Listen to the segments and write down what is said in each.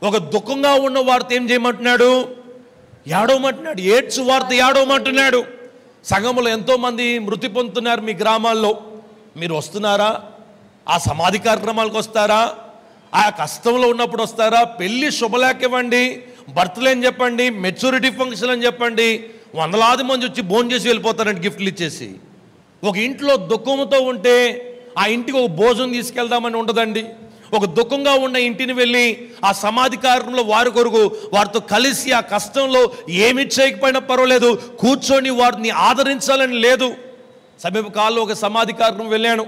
ఒక దుఃఖంగా ఉన్న వారితో ఏం చేయమంటున్నాడు ఏడవమంటున్నాడు ఏడ్చు వార్త ఏడవమంటున్నాడు సంఘంలో ఎంతోమంది మృతి పొందుతున్నారు మీ గ్రామాల్లో మీరు వస్తున్నారా ఆ సమాధి కార్యక్రమాలకు వస్తారా ఆ కష్టంలో ఉన్నప్పుడు వస్తారా పెళ్లి శుభలేఖ ఇవ్వండి బర్త్డే అని చెప్పండి మెచ్యూరిటీ ఫంక్షన్ అని చెప్పండి వందలాది మంది వచ్చి భోజనం చేసి వెళ్ళిపోతారండి గిఫ్ట్లు ఇచ్చేసి ఒక ఇంట్లో దుఃఖంతో ఉంటే ఆ ఇంటికి ఒక భోజనం తీసుకెళ్దామని ఉండదండి ఒక దుఃఖంగా ఉన్న ఇంటిని వెళ్ళి ఆ సమాధి కార్యక్రమంలో వారి కొరకు వారితో కలిసి ఆ కష్టంలో ఏమి చేయకపోయినా పర్వాలేదు కూర్చొని వారిని ఆదరించాలని లేదు సమీప కాలంలో ఒక సమాధి కార్యక్రమం వెళ్ళాను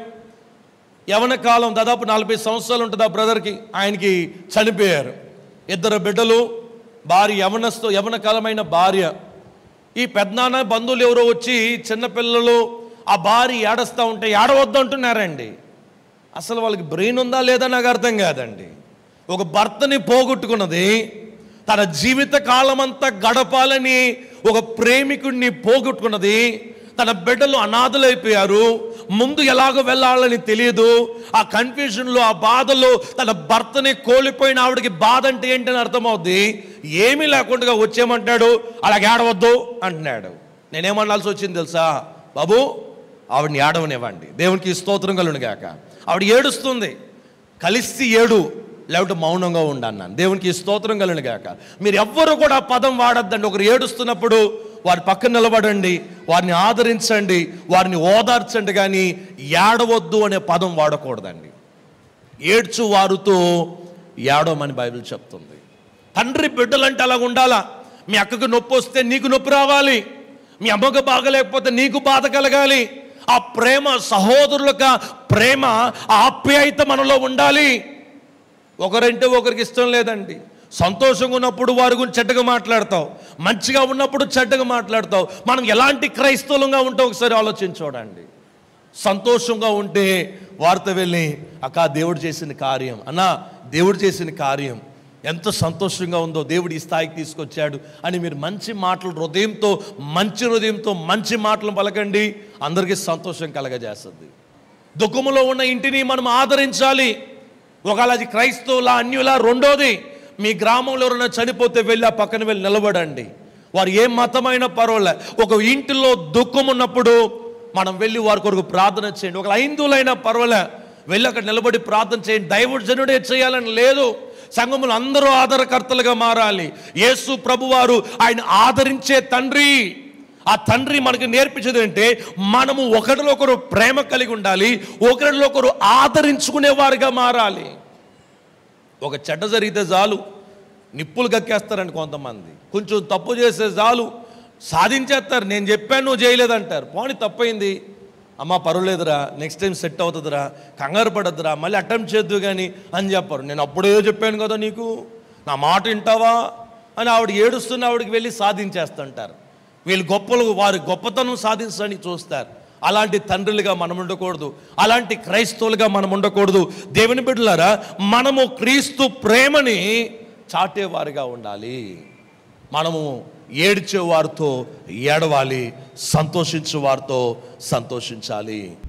యవన కాలం దాదాపు నలభై సంవత్సరాలు ఉంటుంది ఆ బ్రదర్కి ఆయనకి చనిపోయారు ఇద్దరు బిడ్డలు భార్య యవనస్తు యవన కాలమైన భార్య ఈ పెద్దనాన్న బంధువులు ఎవరో వచ్చి చిన్నపిల్లలు ఆ భార్య ఏడస్తా ఉంటే ఏడవద్దు అంటున్నారండి అసలు వాళ్ళకి బ్రెయిన్ ఉందా లేదా నాకు అర్థం కాదండి ఒక భర్తని పోగొట్టుకున్నది తన జీవిత కాలమంతా గడపాలని ఒక ప్రేమికుడిని పోగొట్టుకున్నది తన బిడ్డలు అనాథలైపోయారు ముందు ఎలాగో వెళ్ళాలని తెలియదు ఆ కన్ఫ్యూజన్లో ఆ బాధలో తన భర్తని కోల్పోయిన ఆవిడకి బాధ అంటే ఏంటని అర్థమవుద్ది ఏమీ లేకుండా వచ్చేయమంటాడు అలాగే ఏడవద్దు అంటున్నాడు నేనేమనాల్సి వచ్చింది తెలుసా బాబు ఆవిడని ఏడవనివ్వండి దేవునికి స్తోత్రం కలుగును గాక ఆవిడ ఏడుస్తుంది కలిసి ఏడు లేకపోతే మౌనంగా ఉండన్నాను దేవునికి స్తోత్రం కలుగును గాక మీరు ఎవ్వరు కూడా ఆ పదం వాడద్దండి ఒకరు ఏడుస్తున్నప్పుడు వారి పక్కన నిలబడండి వారిని ఆదరించండి వారిని ఓదార్చండి కానీ ఏడవద్దు అనే పదం వాడకూడదండి ఏడ్చు వారితో ఏడవమని బైబిల్ చెప్తుంది తండ్రి బిడ్డలంటే అలా ఉండాలా మీ అక్కకు నొప్పి వస్తే నీకు నొప్పి రావాలి మీ అమ్మకు బాగలేకపోతే నీకు బాధ కలగాలి ఆ ప్రేమ సహోదరులకు ప్రేమ ఆ ఆప్యాయత మనలో ఉండాలి ఒకరంటే ఒకరికి ఇష్టం లేదండి సంతోషంగా ఉన్నప్పుడు వారి గురించి చెడ్డగా మాట్లాడతావు మంచిగా ఉన్నప్పుడు చెడ్డగా మాట్లాడతావు మనం ఎలాంటి క్రైస్తవులంగా ఉంటాం ఒకసారి ఆలోచించోడండి సంతోషంగా ఉంటే వారితో వెళ్ళి అక్క దేవుడు చేసిన కార్యం అన్న దేవుడు చేసిన కార్యం ఎంత సంతోషంగా ఉందో దేవుడు ఈ స్థాయికి తీసుకొచ్చాడు అని మీరు మంచి మాటలు హృదయంతో మంచి హృదయంతో మంచి మాటలు పలకండి అందరికీ సంతోషం కలగజేస్తుంది దుఃఖములో ఉన్న ఇంటిని మనం ఆదరించాలి ఒకవేళ అది క్రైస్తవుల అన్యుల రెండోది మీ గ్రామంలో ఎవరైనా చనిపోతే వెళ్ళి ఆ పక్కన వెళ్ళి నిలబడండి వారు ఏ మతమైనా పర్వాలే ఒక ఇంటిలో దుఃఖం ఉన్నప్పుడు మనం వెళ్ళి వారి కొరకు ప్రార్థన చేయండి ఒక హైందువులైనా పర్వాలే వెళ్ళి అక్కడ నిలబడి ప్రార్థన చేయండి దైవజనుడే చేయాలని లేదు సంఘములు అందరూ ఆధారకర్తలుగా మారాలి యేసు ప్రభువారు ఆయన ఆదరించే తండ్రి ఆ తండ్రి మనకు నేర్పించేది అంటే మనము ఒకరిలో ఒకరు ప్రేమ కలిగి ఉండాలి ఒకరిలో ఒకరు ఆదరించుకునేవారుగా మారాలి ఒక చెడ్డ జరిగితే చాలు నిప్పులు కక్కేస్తారండి కొంతమంది కొంచెం తప్పు చేస్తే చాలు సాధించేస్తారు నేను చెప్పాను నువ్వు చేయలేదంటారు పోనీ తప్పైంది అమ్మ పర్వాలేదురా నెక్స్ట్ టైం సెట్ అవుతుందిరా కంగారు పడద్దురా మళ్ళీ అటెంప్ట్ చేద్దు కానీ అని చెప్పరు నేను అప్పుడే చెప్పాను కదా నీకు నా మాట వింటావా అని ఆవిడ ఏడుస్తున్న ఆవిడకి వెళ్ళి సాధించేస్తుంటారు వీళ్ళు గొప్పలు వారి గొప్పతనం సాధించడానికి చూస్తారు అలాంటి తండ్రులుగా మనం ఉండకూడదు అలాంటి క్రైస్తవులుగా మనం ఉండకూడదు దేవుని బిడ్డలారా మనము క్రీస్తు ప్రేమని చాటేవారిగా ఉండాలి మనము ఏడ్చే వారితో ఏడవాలి సంతోషించే వారితో సంతోషించాలి